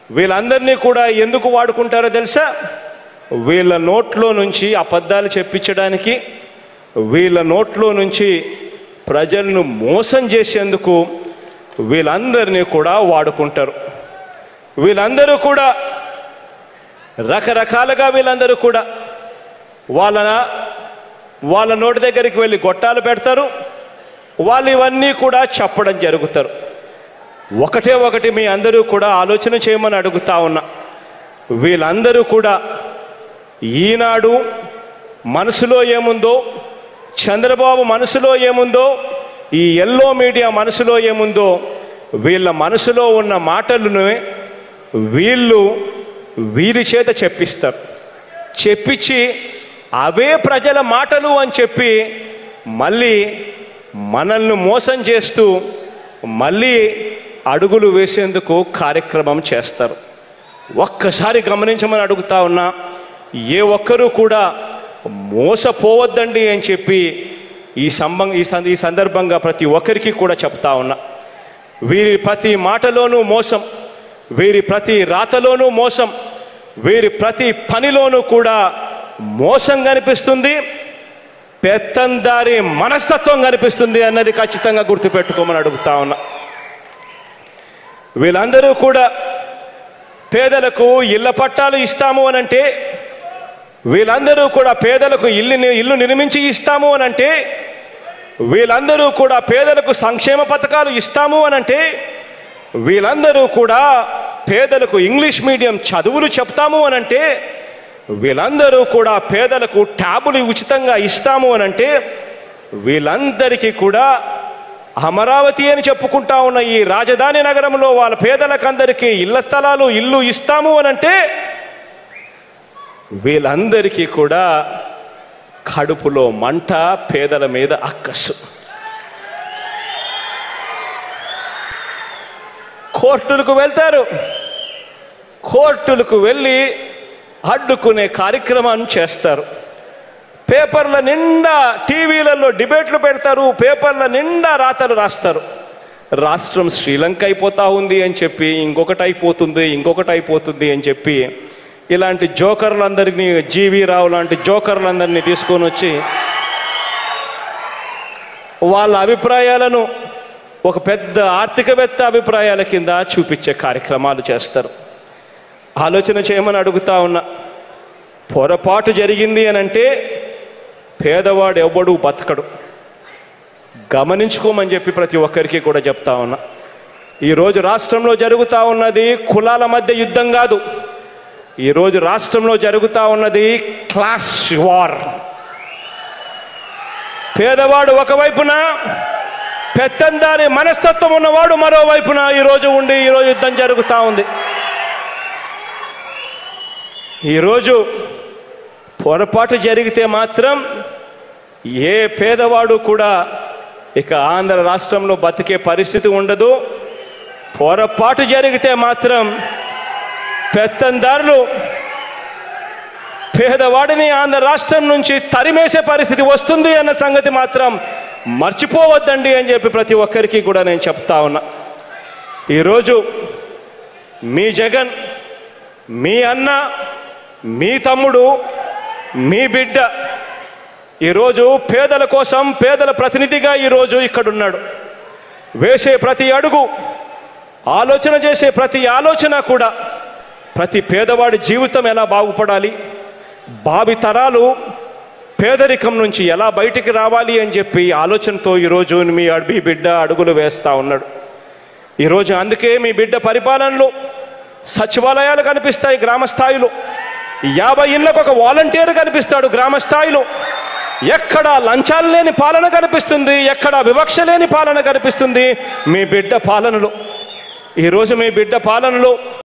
వీళ్ళందరినీ కూడా ఎందుకు వాడుకుంటారో తెలుసా వీళ్ళ నోట్లో నుంచి అబద్ధాలు చెప్పించడానికి వీళ్ళ నోట్లో నుంచి ప్రజలను మోసం చేసేందుకు వీళ్ళందరినీ కూడా వాడుకుంటారు వీళ్ళందరూ కూడా రకరకాలుగా వీళ్ళందరూ కూడా వాళ్ళ వాళ్ళ నోటి దగ్గరికి వెళ్ళి గొట్టాలు పెడతారు వాళ్ళు ఇవన్నీ కూడా చెప్పడం జరుగుతారు ఒకటే ఒకటి మీ అందరూ కూడా ఆలోచన చేయమని అడుగుతా ఉన్నా వీళ్ళందరూ కూడా ఈనాడు మనసులో ఏముందో చంద్రబాబు మనసులో ఏముందో ఈ ఎల్లో మీడియా మనసులో ఏముందో వీళ్ళ మనసులో ఉన్న మాటలను వీళ్ళు వీరి చేత చెప్పిస్తారు చెప్పించి అవే ప్రజల మాటలు అని చెప్పి మళ్ళీ మనల్ని మోసం చేస్తూ మళ్ళీ అడుగులు వేసేందుకు కార్యక్రమం చేస్తారు ఒక్కసారి గమనించమని అడుగుతా ఉన్నా ఏ ఒక్కరూ కూడా మోసపోవద్దండి అని చెప్పి ఈ సంబం ఈ సం- ఈ సందర్భంగా ప్రతి ఒక్కరికి కూడా చెప్తా ఉన్నా వీరి ప్రతి మాటలోనూ మోసం వీరి ప్రతి రాతలోనూ మోసం వీరి ప్రతి పనిలోనూ కూడా మోసం కనిపిస్తుంది పెత్తందారి మనస్తత్వం కనిపిస్తుంది అన్నది ఖచ్చితంగా గుర్తుపెట్టుకోమని అడుగుతా ఉన్నా వీళ్ళందరూ కూడా పేదలకు ఇళ్ల పట్టాలు ఇస్తాము అని అంటే వీళ్ళందరూ కూడా పేదలకు ఇల్లు ఇల్లు నిర్మించి ఇస్తాము అని అంటే వీళ్ళందరూ కూడా పేదలకు సంక్షేమ పథకాలు ఇస్తాము అని అంటే వీళ్ళందరూ కూడా పేదలకు ఇంగ్లీష్ మీడియం చదువులు చెప్తాము అని అంటే వీళ్ళందరూ కూడా పేదలకు ట్యాబులు ఉచితంగా ఇస్తాము అని అంటే వీళ్ళందరికీ కూడా అమరావతి అని చెప్పుకుంటా ఉన్న ఈ రాజధాని నగరంలో వాళ్ళ పేదలకందరికీ ఇళ్ల స్థలాలు ఇల్లు ఇస్తాము అని అంటే వీళ్ళందరికీ కూడా కడుపులో మంట పేదల మీద అక్కస్సు కోర్టులకు వెళ్తారు కోర్టులకు వెళ్ళి అడ్డుకునే కార్యక్రమాన్ని చేస్తారు పేపర్ల నిండా టీవీలలో డిబేట్లు పెడతారు పేపర్ల నిండా రాతలు రాస్తారు రాష్ట్రం శ్రీలంక అయిపోతా ఉంది అని చెప్పి ఇంకొకటి అయిపోతుంది ఇంకొకటి అయిపోతుంది అని చెప్పి ఇలాంటి జోకర్లందరినీ జీవీ రావు లాంటి జోకర్లందరినీ తీసుకొని వచ్చి వాళ్ళ అభిప్రాయాలను ఒక పెద్ద ఆర్థికవేత్త అభిప్రాయాల కింద చూపించే కార్యక్రమాలు చేస్తారు ఆలోచన చేయమని అడుగుతా ఉన్నా పొరపాటు జరిగింది అని అంటే పేదవాడు ఎవడు బతకడు గమనించుకోమని చెప్పి ప్రతి ఒక్కరికి కూడా చెప్తా ఉన్నా ఈరోజు రాష్ట్రంలో జరుగుతూ ఉన్నది కులాల మధ్య యుద్ధం కాదు ఈరోజు రాష్ట్రంలో జరుగుతూ ఉన్నది క్లాస్ వార్ పేదవాడు ఒకవైపున పెత్తందారి మనస్తత్వం ఉన్నవాడు మరోవైపున ఈరోజు ఉండి ఈరోజు యుద్ధం జరుగుతూ ఉంది ఈరోజు పొరపాటు జరిగితే మాత్రం ఏ పేదవాడు కూడా ఇక ఆంధ్ర రాష్ట్రంలో బతికే పరిస్థితి ఉండదు పొరపాటు జరిగితే మాత్రం పెత్తందారులు పేదవాడిని ఆంధ్ర రాష్ట్రం నుంచి తరిమేసే పరిస్థితి వస్తుంది అన్న సంగతి మాత్రం మర్చిపోవద్దండి అని చెప్పి ప్రతి ఒక్కరికి కూడా నేను చెప్తా ఉన్నా ఈరోజు మీ జగన్ మీ అన్న మీ తమ్ముడు మీ బిడ్డ ఈరోజు పేదల కోసం పేదల ప్రతినిధిగా ఈరోజు ఇక్కడున్నాడు వేసే ప్రతి అడుగు ఆలోచన చేసే ప్రతి ఆలోచన కూడా ప్రతి పేదవాడి జీవితం ఎలా బాగుపడాలి భావి తరాలు పేదరికం నుంచి ఎలా బయటికి రావాలి అని చెప్పి ఆలోచనతో ఈరోజు మీ అడ్- మీ బిడ్డ అడుగులు వేస్తూ ఉన్నాడు ఈరోజు అందుకే మీ బిడ్డ పరిపాలనలో సచివాలయాలు కనిపిస్తాయి గ్రామ స్థాయిలో యాభై ఇళ్ళకు ఒక వాలంటీర్ కనిపిస్తాడు గ్రామ స్థాయిలో ఎక్కడ లంచాలు లేని పాలన కనిపిస్తుంది ఎక్కడ వివక్ష లేని పాలన కనిపిస్తుంది మీ బిడ్డ పాలనలో ఈరోజు మీ బిడ్డ పాలనలో